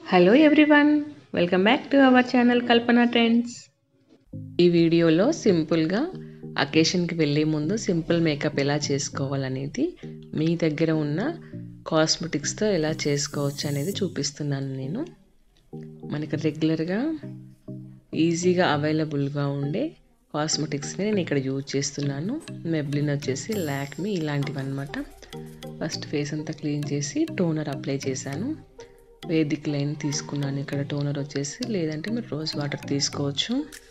hello everyone welcome back to our channel Kalpana trends ఈ వీడియోలో సింపుల్గా అకేషన్కి వెళ్ళే ముందు సింపుల్ మేకప్ ఎలా చేసుకోవాలనేది మీ దగ్గర ఉన్న కాస్మెటిక్స్తో ఎలా చేసుకోవచ్చు అనేది చూపిస్తున్నాను నేను మనకి రెగ్యులర్గా ఈజీగా అవైలబుల్గా ఉండే కాస్మెటిక్స్ని నేను ఇక్కడ యూజ్ చేస్తున్నాను మెబ్లిన్ వచ్చేసి లాక్మీ ఇలాంటివి అనమాట ఫస్ట్ ఫేస్ అంతా క్లీన్ చేసి టోనర్ అప్లై చేశాను వేదిక్ లైన్ తీసుకున్నాను ఇక్కడ టోనర్ వచ్చేసి లేదంటే మీరు రోజ్ వాటర్ తీసుకోవచ్చు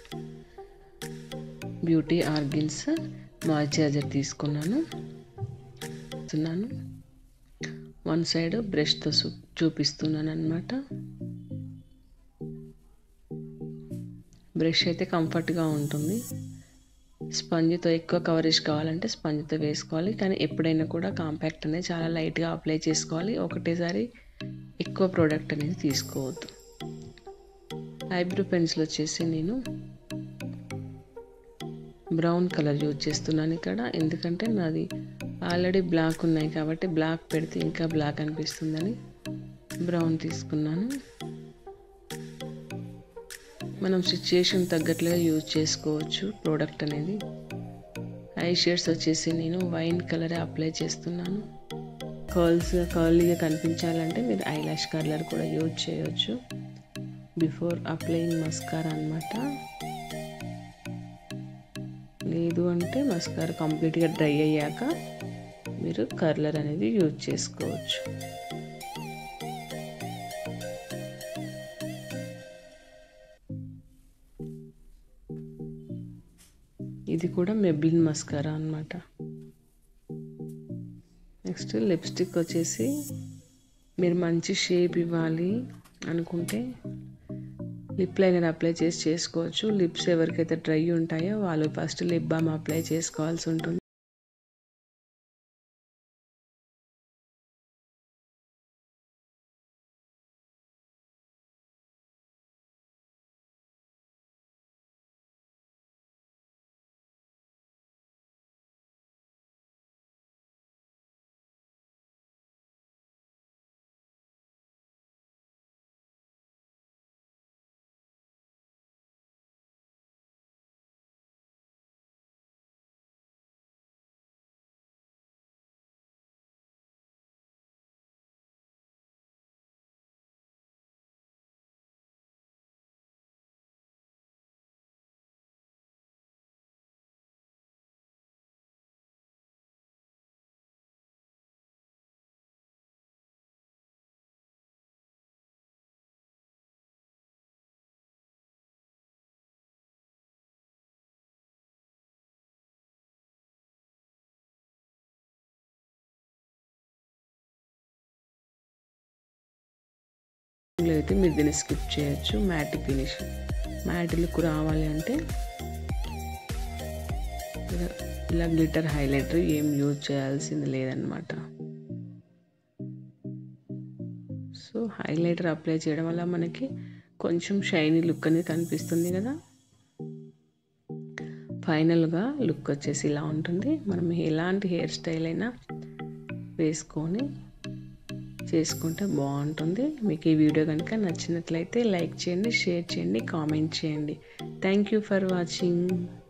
బ్యూటీ ఆర్గిన్స్ మాయిశ్చరైజర్ తీసుకున్నాను చూస్తున్నాను వన్ సైడ్ బ్రష్తో చూపిస్తున్నాను అనమాట బ్రష్ అయితే కంఫర్ట్గా ఉంటుంది స్పంజ్తో ఎక్కువ కవరేజ్ కావాలంటే స్పంజ్తో వేసుకోవాలి కానీ ఎప్పుడైనా కూడా కాంపాక్ట్ అనేది చాలా లైట్గా అప్లై చేసుకోవాలి ఒకటేసారి ఎక్కువ ప్రోడక్ట్ అనేది తీసుకోవద్దు ఐబ్రో పెన్సిల్ వచ్చేసి నేను బ్రౌన్ కలర్ యూజ్ చేస్తున్నాను ఇక్కడ ఎందుకంటే నాది ఆల్రెడీ బ్లాక్ ఉన్నాయి కాబట్టి బ్లాక్ పెడితే ఇంకా బ్లాక్ అనిపిస్తుందని బ్రౌన్ తీసుకున్నాను మనం సిచ్యుయేషన్ తగ్గట్లుగా యూజ్ చేసుకోవచ్చు ప్రోడక్ట్ అనేది ఐ షేడ్స్ వచ్చేసి నేను వైన్ కలరే అప్లై చేస్తున్నాను కర్ల్స్ కర్లీగా కనిపించాలంటే మీరు ఐ లాష్ కలర్ కూడా యూజ్ చేయొచ్చు బిఫోర్ అప్లయింగ్ మస్కారా అనమాట లేదు అంటే మస్కారా కంప్లీట్గా డ్రై అయ్యాక మీరు కర్లర్ అనేది యూజ్ చేసుకోవచ్చు ఇది కూడా మెబ్లిన్ మస్కారా అనమాట నెక్స్ట్ లిప్స్టిక్ వచ్చేసి మీరు మంచి షేప్ ఇవ్వాలి అనుకుంటే లిప్ లైనర్ అప్లై చేసి చేసుకోవచ్చు లిప్స్ ఎవరికైతే డ్రై ఉంటాయో వాళ్ళు ఫస్ట్ లిప్ బామ్ అప్లై చేసుకోవాల్సి ఉంటుంది అయితే మీరు దీన్ని స్కిప్ చేయొచ్చు మ్యాట్ ఫినిష్ మ్యాట్ లుక్ రావాలి అంటే ఇలా గ్లిటర్ హైలైటర్ ఏం యూజ్ చేయాల్సింది లేదనమాట సో హైలైటర్ అప్లై చేయడం వల్ల మనకి కొంచెం షైనీ లుక్ అనేది కనిపిస్తుంది కదా ఫైనల్గా లుక్ వచ్చేసి ఇలా ఉంటుంది మనం ఎలాంటి హెయిర్ స్టైల్ అయినా వేసుకొని చేసుకుంటే బాగుంటుంది మీకు ఈ వీడియో కనుక నచ్చినట్లయితే లైక్ చేయండి షేర్ చేయండి కామెంట్ చేయండి థ్యాంక్ యూ ఫర్ వాచింగ్